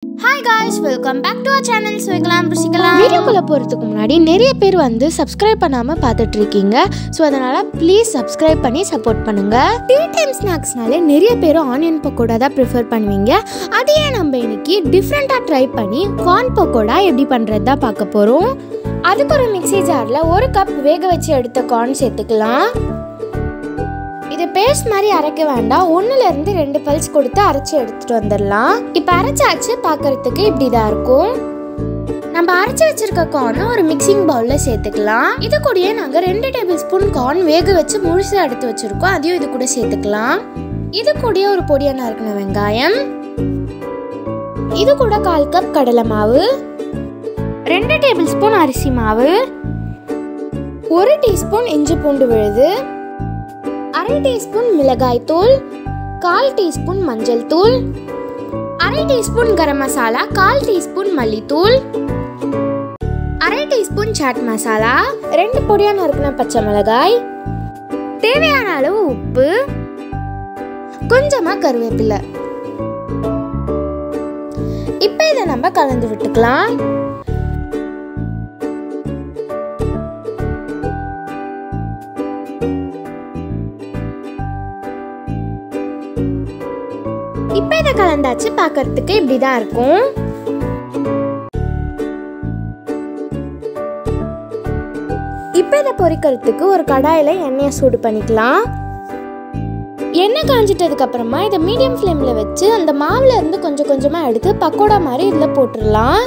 hi guys welcome back to our channel சுவைக்கலாம் ருசிக்கலாம் வீடியோக்குள்ளே போகிறதுக்கு முன்னாடி நிறைய பேர் வந்து சப்ஸ்கிரைப் பண்ணாமல் பார்த்துட்டு இருக்கீங்க ஸோ அதனால் ப்ளீஸ் சப்ஸ்கிரைப் பண்ணி சப்போர்ட் பண்ணுங்கள் டீ டைம் ஸ்நாக்ஸ்னாலே நிறைய பேர் ஆனியன் பக்கோடா தான் ப்ரிஃபர் பண்ணுவீங்க அதையே நம்ம இன்னைக்கு டிஃப்ரெண்ட்டாக ட்ரை பண்ணி கார்ன் பக்கோடா எப்படி பண்ணுறது தான் பார்க்க போகிறோம் அதுக்கு ஒரு மிக்ஸி ஜாரில் ஒரு கப் வேக வச்சு எடுத்த கார்ன் சேர்த்துக்கலாம் இது பேஸ்ட் மாதிரி அரைக்க வேண்டாம் ஒன்றுல இருந்து ரெண்டு பல்ஸ் கொடுத்து அரைச்சி எடுத்துட்டு வந்துடலாம் இப்போ அரைச்சாச்சு பார்க்கறதுக்கு இப்படி தான் இருக்கும் நம்ம அரைச்சி வச்சிருக்க கார்னை ஒரு மிக்சிங் பவுலில் சேர்த்துக்கலாம் இது கூடயே நாங்கள் ரெண்டு டேபிள் ஸ்பூன் கார்ன் வேக வச்சு முழுசாக எடுத்து வச்சிருக்கோம் அதையும் இது கூட சேர்த்துக்கலாம் இது கூடயே ஒரு பொடியாக நறுக்கின வெங்காயம் இது கூட கால் கப் கடலை மாவு ரெண்டு டேபிள் ஸ்பூன் அரிசி மாவு ஒரு டீஸ்பூன் இஞ்சி பூண்டு விழுது அரை டீஸ்பூன் மிளகாய் தூள் கால் டீஸ்பூன் மஞ்சள் தூள் அரை டீஸ்பூன் கரம் மசாலா கால் டீஸ்பூன் மல்லித்தூள் அரை டீஸ்பூன் சாட் மசாலா ரெண்டு பொடியா நறுக்கின பச்சை மிளகாய் தேவையான அளவு உப்பு கொஞ்சமா கருவேப்பிலை இப்போ இதை நம்ம கலந்து விட்டுக்கலாம் இப்போ இதை கலந்தாச்சு பார்க்கறதுக்கு இப்படி தான் இருக்கும் இப்போ இதை பொரிக்கிறதுக்கு ஒரு கடாயில் எண்ணெயை சூடு பண்ணிக்கலாம் எண்ணெய் காஞ்சிட்டதுக்கு அப்புறமா இதை மீடியம் ஃப்ளேமில் வச்சு அந்த மாவுல இருந்து கொஞ்சம் கொஞ்சமாக எடுத்து பக்கோடா மாதிரி இதில் போட்டுடலாம்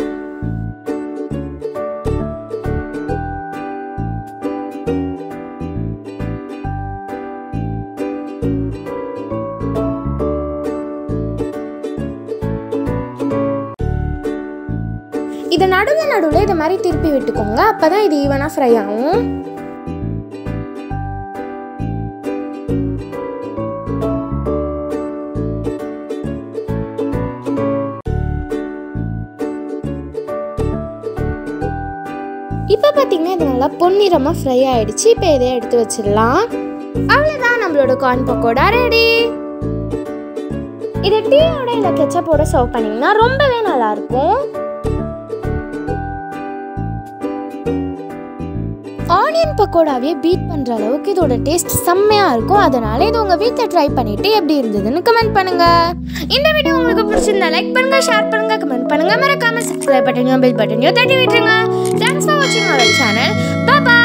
இதை நடுவில் நடுவில் இது மாதிரி திருப்பி விட்டுக்கோங்க அப்போ தான் இது ஈவனாக ஃப்ரை ஆகும் இப்போ பார்த்தீங்கன்னா இது நல்லா பொன்னிறமாக ஃப்ரை ஆயிடுச்சு இப்போ இதை எடுத்து வச்சிடலாம் அவ்வளோதான் நம்மளோட கார்ன் பக்கோடா ரெடி இதை டீயோட இல்லை கெச்சப்போட சர்வ் பண்ணிங்கன்னா ரொம்பவே நல்லாயிருக்கும் ஆனியன் பக்கோடாவே பீட் பண்ணுற அளவுக்கு இதோட டேஸ்ட் செம்மையாக இருக்கும் அதனால இது உங்கள் வீட்டில் ட்ரை பண்ணிட்டு எப்படி இருந்ததுன்னு கமெண்ட் பண்ணுங்க இந்த வீடியோ உங்களுக்கு பிடிச்சிருந்தா லைக் பண்ணுங்க ஷேர் பண்ணுங்க கமெண்ட் பண்ணுங்க மறக்காம சப்ஸ்கிரைப் பட்டனையும் பெல் பட்டனையும் தட்டி விட்டுருங்க தேங்க்ஸ் ஃபார் வாட்சிங் அவர் சேனல் பாய்